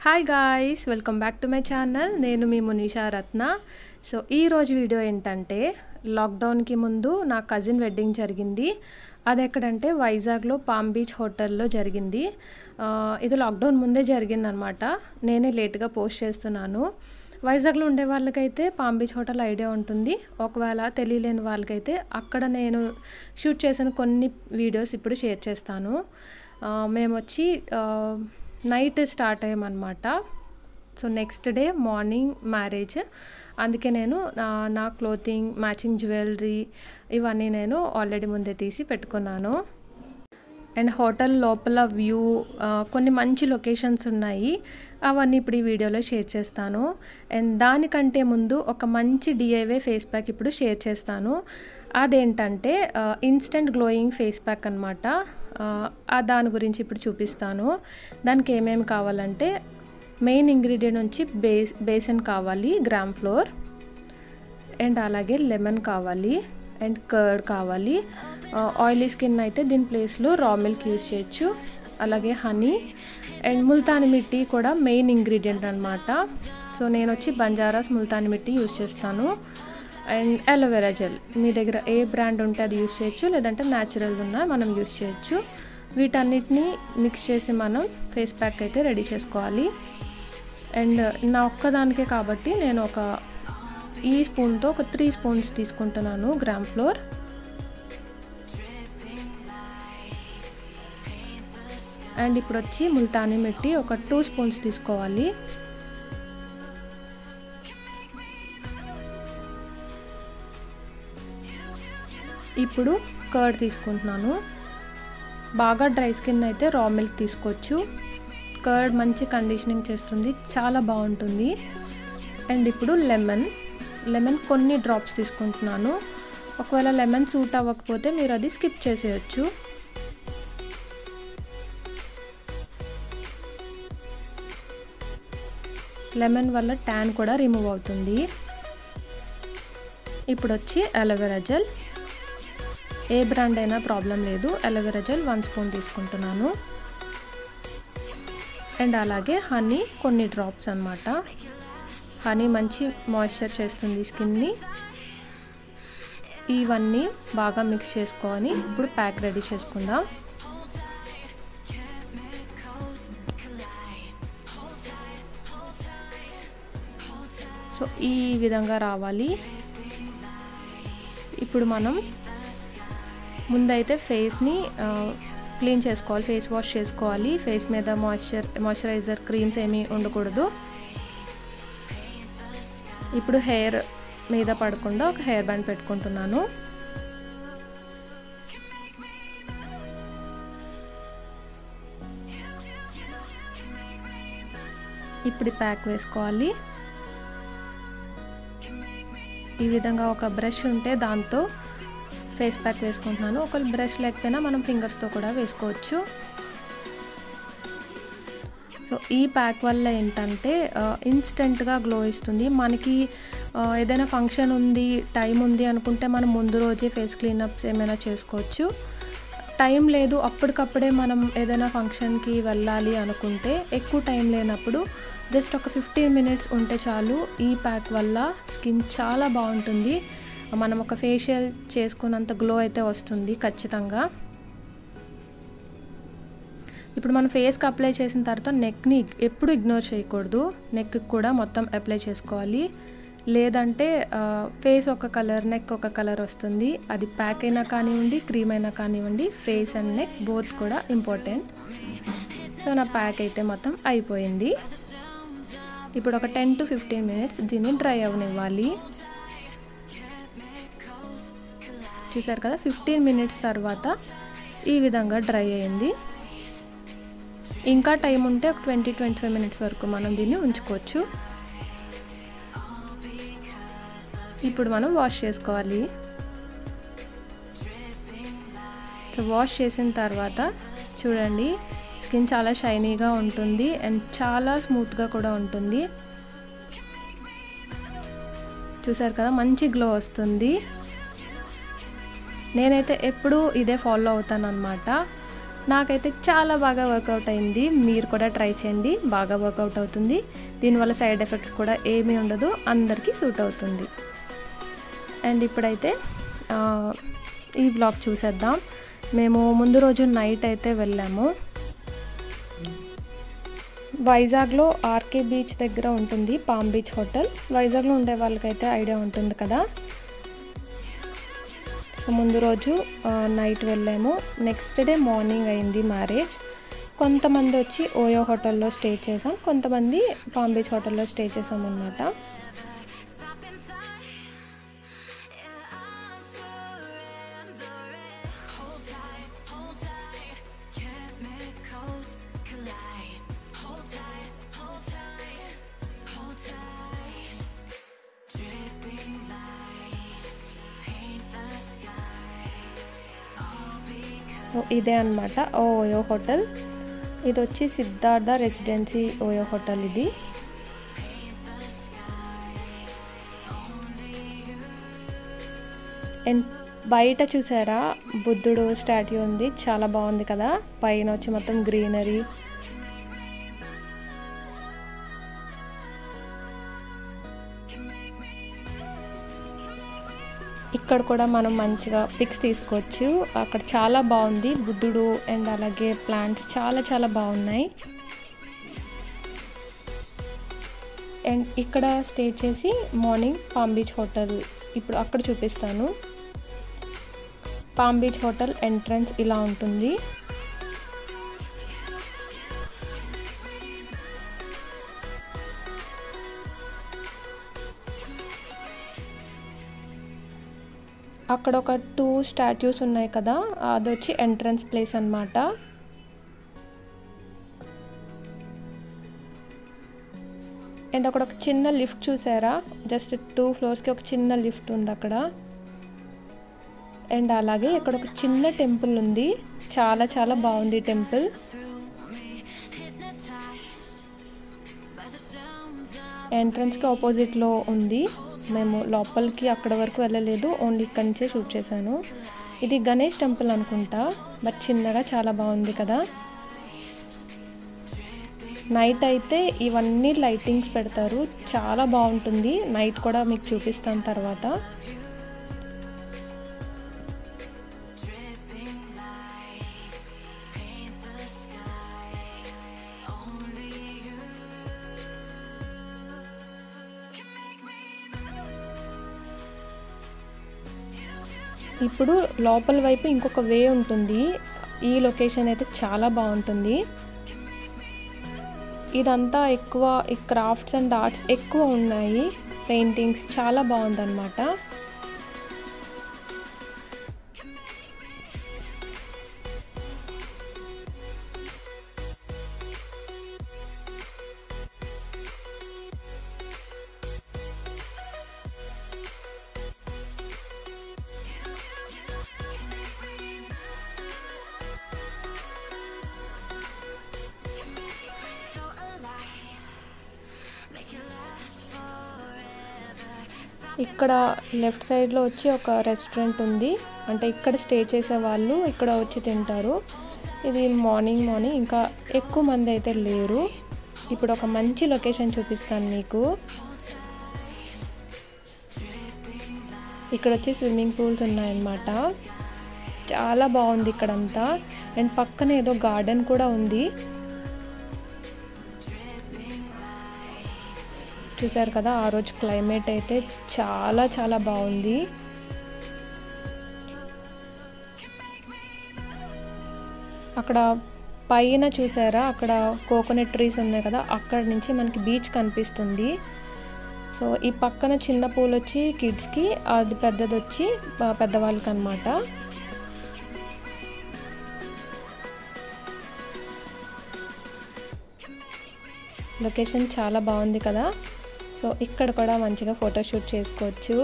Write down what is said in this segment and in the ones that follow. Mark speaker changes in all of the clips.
Speaker 1: Hi guys welcome back to my channel నేను మీ మునీషా రత్న so ఈరోజు వీడియో ఏంటంటే లాక్డౌన్కి ముందు నా కజిన్ వెడ్డింగ్ జరిగింది అది ఎక్కడంటే వైజాగ్లో పామ్ బీచ్ హోటల్లో జరిగింది ఆ, ఇది లాక్డౌన్ ముందే జరిగిందనమాట నేనే లేట్గా పోస్ట్ చేస్తున్నాను వైజాగ్లో ఉండే వాళ్ళకైతే పామ్ బీచ్ హోటల్ ఐడియా ఉంటుంది ఒకవేళ తెలియలేని వాళ్ళకైతే అక్కడ నేను షూట్ చేసిన కొన్ని వీడియోస్ ఇప్పుడు షేర్ చేస్తాను ఆ, మేము వచ్చి ఆ, నైట్ స్టార్ట్ అయ్యామన్నమాట so next day morning marriage అందుకే నేను నా నా క్లోతింగ్ మ్యాచింగ్ జ్యువెలరీ ఇవన్నీ నేను ఆల్రెడీ ముందే తీసి పెట్టుకున్నాను అండ్ హోటల్ లోపల వ్యూ ఆ, కొన్ని మంచి లొకేషన్స్ ఉన్నాయి అవన్నీ ఇప్పుడు ఈ వీడియోలో షేర్ చేస్తాను అండ్ దానికంటే ముందు ఒక మంచి డిఐవే ఫేస్ ప్యాక్ ఇప్పుడు షేర్ చేస్తాను అదేంటంటే ఇన్స్టెంట్ గ్లోయింగ్ ఫేస్ ప్యాక్ అనమాట ఆ దాని గురించి ఇప్పుడు చూపిస్తాను దానికి ఏమేమి కావాలంటే మెయిన్ ఇంగ్రీడియంట్ నుంచి బేస్ బేసన్ కావాలి గ్రామ్ ఫ్లోర్ అండ్ అలాగే లెమన్ కావాలి అండ్ కర్డ్ కావాలి ఆయిలీ స్కిన్ అయితే దీని ప్లేస్లో రా మిల్క్ యూజ్ చేయొచ్చు అలాగే హనీ అండ్ ముల్తాని మిట్టి కూడా మెయిన్ ఇంగ్రీడియంట్ అనమాట సో నేను వచ్చి బంజారాస్ ముల్తాని మిట్టి యూజ్ చేస్తాను అండ్ అలోవెరా జెల్ మీ దగ్గర ఏ బ్రాండ్ ఉంటే అది యూజ్ చేయొచ్చు లేదంటే న్యాచురల్ ఉన్నా మనం యూజ్ చేయొచ్చు వీటన్నిటిని మిక్స్ చేసి మనం ఫేస్ ప్యాక్ అయితే రెడీ చేసుకోవాలి అండ్ నా ఒక్కదానికే కాబట్టి నేను ఒక ఈ స్పూన్తో ఒక త్రీ స్పూన్స్ తీసుకుంటున్నాను గ్రామ్ ఫ్లోర్ అండ్ ఇప్పుడు వచ్చి ముల్తానీ మిట్టి ఒక టూ స్పూన్స్ తీసుకోవాలి ఇప్పుడు కర్డ్ తీసుకుంటున్నాను బాగా డ్రై స్కిన్ అయితే రా మిల్క్ తీసుకోవచ్చు కర్డ్ మంచి కండిషనింగ్ చేస్తుంది చాలా బాగుంటుంది అండ్ ఇప్పుడు లెమన్ లెమన్ కొన్ని డ్రాప్స్ తీసుకుంటున్నాను ఒకవేళ లెమన్ సూట్ అవ్వకపోతే మీరు అది స్కిప్ చేసేయచ్చు లెమన్ వల్ల ట్యాన్ కూడా రిమూవ్ అవుతుంది ఇప్పుడు వచ్చి అలోవెరా జెల్ ఏ బ్రాండ్ అయినా ప్రాబ్లం లేదు అలోవెరా జెల్ వన్ స్పూన్ తీసుకుంటున్నాను అండ్ అలాగే హనీ కొన్ని డ్రాప్స్ అనమాట హనీ మంచి మాయిశ్చర్ చేస్తుంది స్కిన్ని ఇవన్నీ బాగా మిక్స్ చేసుకొని ఇప్పుడు ప్యాక్ రెడీ చేసుకుందాం సో ఈ విధంగా రావాలి ఇప్పుడు మనం ముందైతే ఫేస్ని క్లీన్ చేసుకోవాలి ఫేస్ వాష్ చేసుకోవాలి ఫేస్ మీద మాయిశ్చర్ మాయిశ్చరైజర్ క్రీమ్స్ ఏమీ ఉండకూడదు ఇప్పుడు హెయిర్ మీద పడకుండా ఒక హెయిర్ బ్యాండ్ పెట్టుకుంటున్నాను ఇప్పుడు ప్యాక్ వేసుకోవాలి ఈ విధంగా ఒక బ్రష్ ఉంటే దాంతో ఫేస్ ప్యాక్ వేసుకుంటున్నాను ఒకవేళ బ్రష్ లేకపోయినా మనం ఫింగర్స్తో కూడా వేసుకోవచ్చు సో ఈ ప్యాక్ వల్ల ఏంటంటే ఇన్స్టెంట్గా గ్లో ఇస్తుంది మనకి ఏదైనా ఫంక్షన్ ఉంది టైం ఉంది అనుకుంటే మనం ముందు రోజే ఫేస్ క్లీనప్స్ ఏమైనా చేసుకోవచ్చు టైం లేదు అప్పటికప్పుడే మనం ఏదైనా ఫంక్షన్కి వెళ్ళాలి అనుకుంటే ఎక్కువ టైం లేనప్పుడు జస్ట్ ఒక ఫిఫ్టీన్ మినిట్స్ ఉంటే చాలు ఈ ప్యాక్ వల్ల స్కిన్ చాలా బాగుంటుంది మనం ఒక ఫేషియల్ చేసుకున్నంత గ్లో అయితే వస్తుంది ఖచ్చితంగా ఇప్పుడు మనం ఫేస్కి అప్లై చేసిన తర్వాత నెక్ని ఎప్పుడు ఇగ్నోర్ చేయకూడదు నెక్కి కూడా మొత్తం అప్లై చేసుకోవాలి లేదంటే ఫేస్ ఒక కలర్ నెక్ ఒక కలర్ వస్తుంది అది ప్యాక్ అయినా కానివ్వండి క్రీమ్ అయినా కానివ్వండి ఫేస్ అండ్ నెక్ బోత్ కూడా ఇంపార్టెంట్ సో నా ప్యాక్ అయితే మొత్తం అయిపోయింది ఇప్పుడు ఒక టెన్ టు ఫిఫ్టీన్ మినిట్స్ దీన్ని డ్రై అవనివ్వాలి చూసారు కదా ఫిఫ్టీన్ మినిట్స్ తర్వాత ఈ విధంగా డ్రై అయింది ఇంకా టైం ఉంటే ఒక ట్వంటీ ట్వంటీ ఫైవ్ మినిట్స్ వరకు మనం దీన్ని ఉంచుకోవచ్చు ఇప్పుడు మనం వాష్ చేసుకోవాలి సో వాష్ చేసిన తర్వాత చూడండి స్కిన్ చాలా షైనీగా ఉంటుంది అండ్ చాలా స్మూత్గా కూడా ఉంటుంది చూసారు కదా మంచి గ్లో వస్తుంది నేనైతే ఎప్పుడూ ఇదే ఫాలో అవుతాను అనమాట నాకైతే చాలా బాగా వర్కౌట్ అయింది మీరు కూడా ట్రై చేయండి బాగా వర్కౌట్ అవుతుంది దీనివల్ల సైడ్ ఎఫెక్ట్స్ కూడా ఏమీ ఉండదు అందరికీ సూట్ అవుతుంది అండ్ ఇప్పుడైతే ఆ, ఈ బ్లాగ్ చూసేద్దాం మేము ముందు రోజు నైట్ అయితే వెళ్ళాము వైజాగ్లో ఆర్కే బీచ్ దగ్గర ఉంటుంది పామ్ బీచ్ హోటల్ వైజాగ్లో ఉండే వాళ్ళకైతే ఐడియా ఉంటుంది కదా సో ముందు రోజు ఆ, నైట్ వెళ్ళాము నెక్స్ట్ డే మార్నింగ్ అయింది మ్యారేజ్ కొంతమంది వచ్చి ఓయో హోటల్లో స్టే చేసాం కొంతమంది పామ్ బీచ్ హోటల్లో స్టే చేసాం అనమాట
Speaker 2: Stop in time. Yeah, I'm surrendering. Hold tight, hold tight. Chemicals collide. Hold tight, hold tight, hold tight. Dripping lights paint the skies. All because
Speaker 1: so ఇదే అనమాట OYO hotel ఇది వచ్చి Siddhartha residency OYO hotel ఇది and బయట చూసారా బుద్ధుడు స్టాట్యూ ఉంది చాలా బాగుంది కదా పైన వచ్చి మొత్తం గ్రీనరీ ఇక్కడ కూడా మనం మంచిగా పిక్స్ తీసుకోవచ్చు అక్కడ చాలా బాగుంది బుద్ధుడు అండ్ అలాగే ప్లాంట్స్ చాలా చాలా బాగున్నాయి అండ్ ఇక్కడ స్టే చేసి మార్నింగ్ పామ్ బీచ్ హోటల్ ఇప్పుడు అక్కడ చూపిస్తాను పామ్ బీచ్ హోటల్ ఎంట్రన్స్ ఇలా ఉంటుంది అక్కడ ఒక టూ స్టాట్యూస్ ఉన్నాయి కదా అది వచ్చి ఎంట్రన్స్ ప్లేస్ అన్నమాట అండ్ అక్కడ ఒక చిన్న లిఫ్ట్ చూసారా జస్ట్ టూ ఫ్లోర్స్కి ఒక చిన్న లిఫ్ట్ ఉంది అక్కడ అండ్ అలాగే ఇక్కడ ఒక చిన్న టెంపుల్ ఉంది చాలా చాలా బాగుంది temple
Speaker 2: through me, hypnotized by the sounds of
Speaker 1: ఎంట్రన్స్కి ఆపోజిట్లో ఉంది మేము లోపలికి అక్కడ వరకు వెళ్ళలేదు ఓన్లీ ఇక్కడి నుంచే షూట్ చేశాను ఇది గణేష్ టెంపుల్ అనుకుంటా బట్ చిన్నగా చాలా బాగుంది కదా నైట్ అయితే ఇవన్నీ లైటింగ్స్ పెడతారు చాలా బాగుంటుంది నైట్ కూడా మీకు చూపిస్తాను తర్వాత
Speaker 2: dripping lights paint the skies. Only you can make me
Speaker 1: ఇప్పుడు లోపల వైపు ఇంకొక వే ఉంటుంది ఈ లొకేషన్ అయితే చాలా బాగుంటుంది ఇదంతా ఎక్కువ ఈ క్రాఫ్ట్స్ అండ్ ఆర్ట్స్ ఎక్కువ ఉన్నాయి పెయింటింగ్స్ చాలా బాగుందన్నమాట
Speaker 2: so alive. Make it last forever. Stop
Speaker 1: ఇక్కడ లెఫ్ట్ సైడ్లో వచ్చి ఒక రెస్టారెంట్ ఉంది అంటే ఇక్కడ స్టే చేసే వాళ్ళు ఇక్కడ వచ్చి తింటారు ఇది మార్నింగ్ మార్నింగ్ ఇంకా ఎక్కువ మంది అయితే లేరు ఇప్పుడు ఒక మంచి లొకేషన్ చూపిస్తాను మీకు ఇక్కడ వచ్చి స్విమ్మింగ్ పూల్స్ ఉన్నాయన్నమాట చాలా బాగుంది ఇక్కడంతా అండ్ పక్కన ఏదో గార్డెన్ కూడా ఉంది చూసారు కదా ఆ రోజు క్లైమేట్ అయితే చాలా చాలా బాగుంది అక్కడ పైన చూసారా అక్కడ కోకోనట్ ట్రీస్ ఉన్నాయి కదా అక్కడ నుంచి మనకి బీచ్ కనిపిస్తుంది సో ఈ పక్కన చిన్న పూలు వచ్చి కిడ్స్కి అది పెద్దది వచ్చి ఆ, పెద్దవాళ్ళకి అనమాట లొకేషన్ చాలా బాగుంది కదా సో ఇక్కడ కూడా మంచిగా ఫోటోషూట్ చేసుకోవచ్చు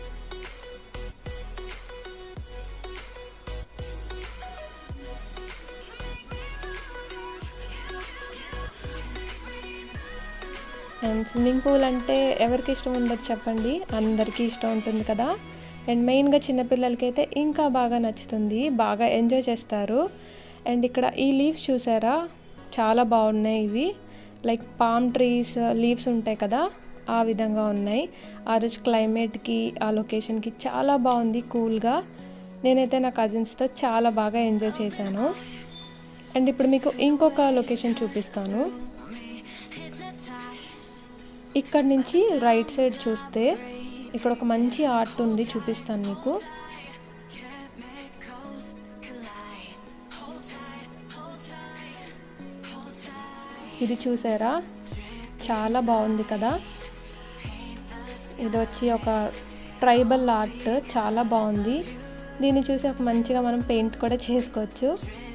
Speaker 1: అండ్ స్విమ్మింగ్ పూల్ అంటే ఎవరికి ఇష్టం ఉండదు చెప్పండి అందరికీ ఇష్టం ఉంటుంది కదా అండ్ మెయిన్గా చిన్నపిల్లలకి అయితే ఇంకా బాగా నచ్చుతుంది బాగా ఎంజాయ్ చేస్తారు అండ్ ఇక్కడ ఈ లీవ్స్ చూసారా చాలా బాగున్నాయి ఇవి లైక్ పామ్ ట్రీస్ లీవ్స్ ఉంటాయి కదా ఆ విధంగా ఉన్నాయి ఆ రోజు క్లైమేట్కి ఆ లొకేషన్కి చాలా బాగుంది కూల్గా నేనైతే నా కజిన్స్తో చాలా బాగా ఎంజాయ్ చేశాను అండ్ ఇప్పుడు మీకు ఇంకొక లొకేషన్ చూపిస్తాను ఇక్కడ నుంచి రైట్ సైడ్ చూస్తే ఇక్కడ ఒక మంచి ఆర్ట్ ఉంది చూపిస్తాను మీకు ఇది చూసారా చాలా బాగుంది కదా ఇది వచ్చి ఒక ట్రైబల్ ఆర్ట్ చాలా బాగుంది దీన్ని చూసి ఒక మంచిగా మనం పెయింట్ కూడా చేసుకోవచ్చు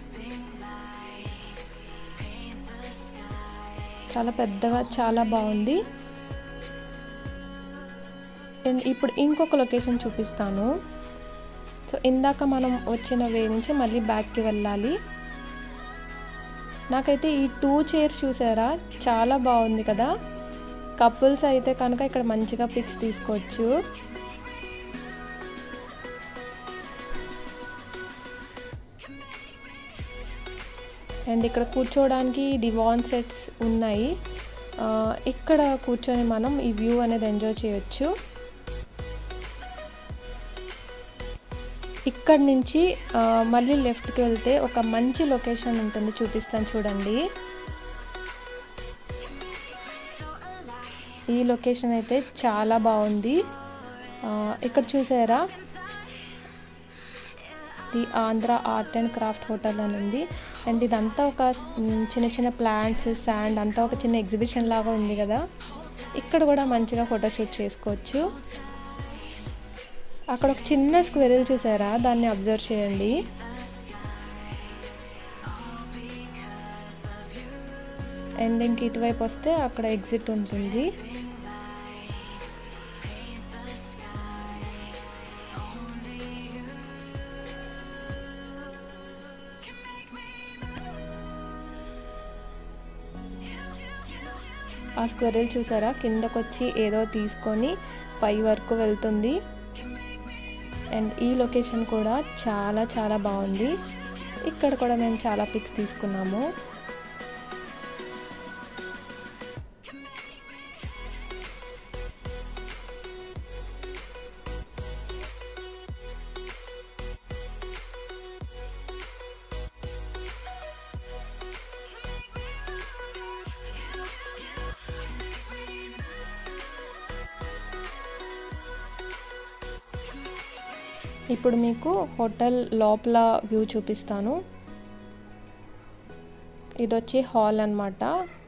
Speaker 1: చాలా పెద్దగా చాలా బాగుంది అండ్ ఇప్పుడు ఇంకొక లొకేషన్ చూపిస్తాను సో ఇందాక మనం వచ్చిన వే నుంచి మళ్ళీ బ్యాక్కి వెళ్ళాలి నాకైతే ఈ టూ చైర్స్ చూసారా చాలా బాగుంది కదా కపుల్స్ అయితే కనుక ఇక్కడ మంచిగా పిక్స్ తీసుకోవచ్చు అండ్ ఇక్కడ కూర్చోవడానికి దివాన్ సెట్స్ ఉన్నాయి ఆ, ఇక్కడ కూర్చొని మనం ఈ వ్యూ అనేది ఎంజాయ్ చేయొచ్చు ఇక్కడ నుంచి ఆ, మళ్ళీ లెఫ్ట్కి వెళ్తే ఒక మంచి లొకేషన్ ఉంటుంది చూపిస్తాను చూడండి ఈ లొకేషన్ అయితే చాలా బాగుంది ఆ, ఇక్కడ చూసారా the Andhra art and craft hotel అని ఉంది అండ్ ఇదంతా ఒక మ్, చిన్న చిన్న ప్లాంట్స్ శాండ్ అంతా ఒక చిన్న ఎగ్జిబిషన్ లాగా ఉంది కదా ఇక్కడ కూడా మంచిగా ఫోటోషూట్ చేసుకోవచ్చు అక్కడ ఒక చిన్న స్క్వెరల్ చూసారా దాన్ని అబ్జర్వ్ చేయండి అండ్ ఇంక ఇటువైపు వస్తే అక్కడ ఎగ్జిట్ ఉంటుంది ఆ స్క్వెరల్ చూసారా కిందకొచ్చి ఏదో తీసుకొని పై వరకు వెళ్తుంది అండ్ ఈ లొకేషన్ కూడా చాలా చాలా బాగుంది ఇక్కడ కూడా మేము చాలా పిక్స్ తీసుకున్నాము ఇప్పుడు మీకు హోటల్ లోపల వ్యూ చూపిస్తాను ఇది వచ్చి హాల్ అన్నమాట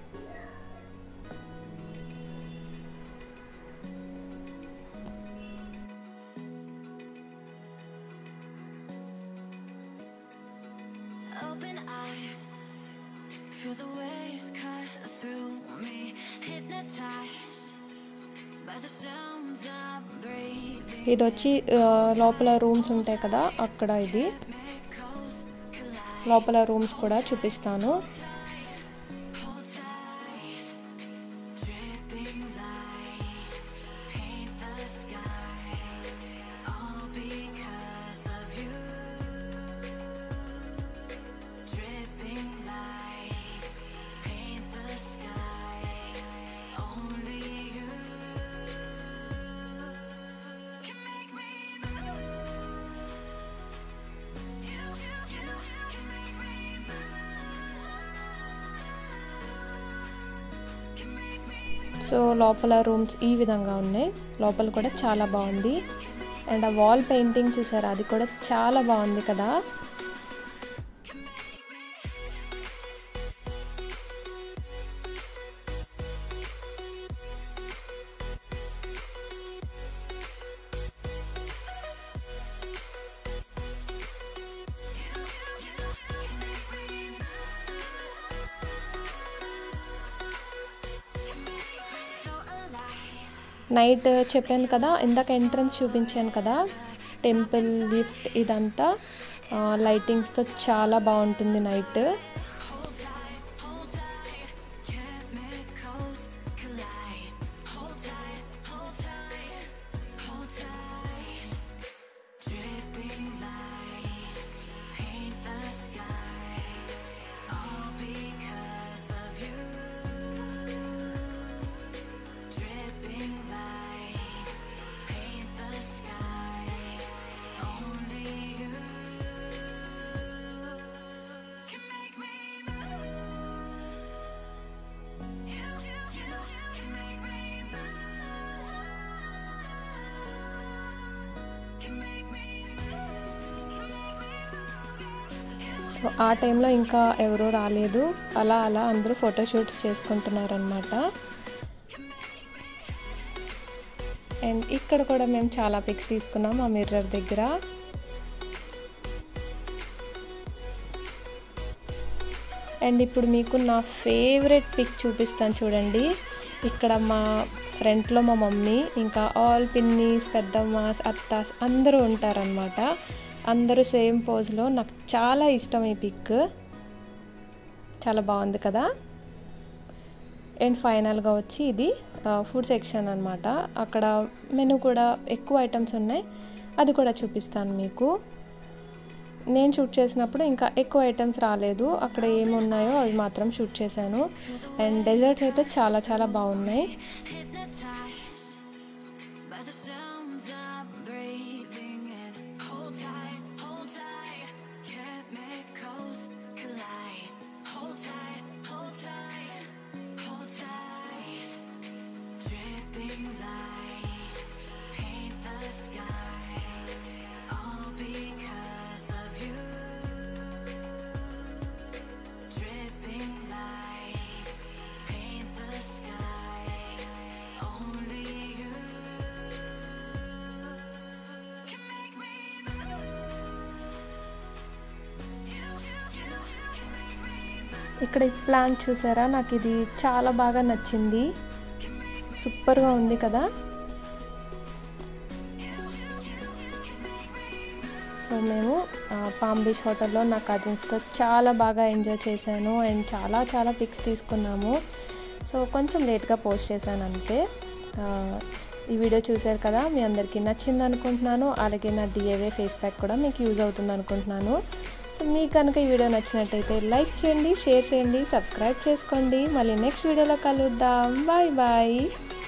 Speaker 2: Open eye, feel the waves cut through me. Hypnotized by the sounds I'm breathing.
Speaker 1: ఇది వచ్చి ఆ, లోపల రూమ్స్ ఉంటాయి కదా అక్కడ ఇది
Speaker 2: Chemicals collide.
Speaker 1: లోపల రూమ్స్ కూడా చూపిస్తాను
Speaker 2: Hold tight. Dripping lights paint the skies. All because of you. Dripping lights paint the skies. Only you can make me move. You, you, you can make me can make me
Speaker 1: so లోపల rooms ఈ విధంగా ఉన్నాయి లోపల కూడా చాలా బాగుంది and ఆ wall painting చూసారా అది కూడా చాలా బాగుంది కదా
Speaker 2: so alive.
Speaker 1: నైట్ చెప్పాను కదా ఇందాక ఎంట్రన్స్ చూపించాను కదా టెంపుల్ లిఫ్ట్ ఇదంతా లైటింగ్స్తో చాలా బాగుంటుంది night
Speaker 2: Chemicals collide. Hold tight, hold tight, hold tight. Dripping lights paint the skies.
Speaker 1: So ఆ టైంలో ఇంకా ఎవరూ రాలేదు అలా అలా అందరూ ఫోటోషూట్స్ చేసుకుంటున్నారనమాట అండ్ ఇక్కడ కూడా మేము చాలా పిక్స్ తీసుకున్నాం ఆ మిర్రర్ దగ్గర అండ్ ఇప్పుడు మీకు నా ఫేవరెట్ పిక్ చూపిస్తాను చూడండి ఇక్కడ మా ఫ్రంట్లో మా మమ్మీ ఇంకా ఆల్ పిన్నీస్ పెద్దమ్మాస్ అత్తాస్ అందరూ ఉంటారనమాట అందరూ సేమ్ పోజ్లో నాకు చాలా ఇష్టం ఈ పిక్ చాలా బాగుంది కదా అండ్ ఫైనల్గా వచ్చి ఇది ఫుడ్ సెక్షన్ అనమాట అక్కడ మెను కూడా ఎక్కువ ఐటమ్స్ ఉన్నాయి అది కూడా చూపిస్తాను మీకు నేను షూట్ చేసినప్పుడు ఇంకా ఎక్కువ ఐటమ్స్ రాలేదు అక్కడ ఏమి ఉన్నాయో అవి మాత్రం షూట్ చేశాను అండ్ డెజర్ట్స్ అయితే చాలా చాలా బాగున్నాయి
Speaker 2: Hypnotized by the sounds I'm breathing in. Hold tight, hold tight. Chemicals collide. Hold tight, hold tight, hold tight. Dripping lights paint the skies, all because of you. Dripping lights paint the skies, only you can make me
Speaker 1: ఇక్కడ ఈ plant చూసారా నాకు ఇది చాలా బాగా నచ్చింది సూపర్గా ఉంది కదా సో మేము ఆ, పామ్ బీచ్ హోటల్లో నా కజిన్స్తో చాలా బాగా ఎంజాయ్ చేశాను అండ్ చాలా చాలా పిక్స్ తీసుకున్నాము సో కొంచెం లేట్గా పోస్ట్ చేశాను అంతే ఆ, ఈ వీడియో చూశారు కదా మీ అందరికీ నచ్చింది అనుకుంటున్నాను అలాగే నా డిఏవే ఫేస్ ప్యాక్ కూడా మీకు యూజ్ అవుతుంది అనుకుంటున్నాను సో మీకు కనుక ఈ వీడియో నచ్చినట్టయితే లైక్ చేయండి షేర్ చేయండి సబ్స్క్రైబ్ చేసుకోండి మళ్ళీ నెక్స్ట్ వీడియోలో కలుద్దాం బాయ్ బాయ్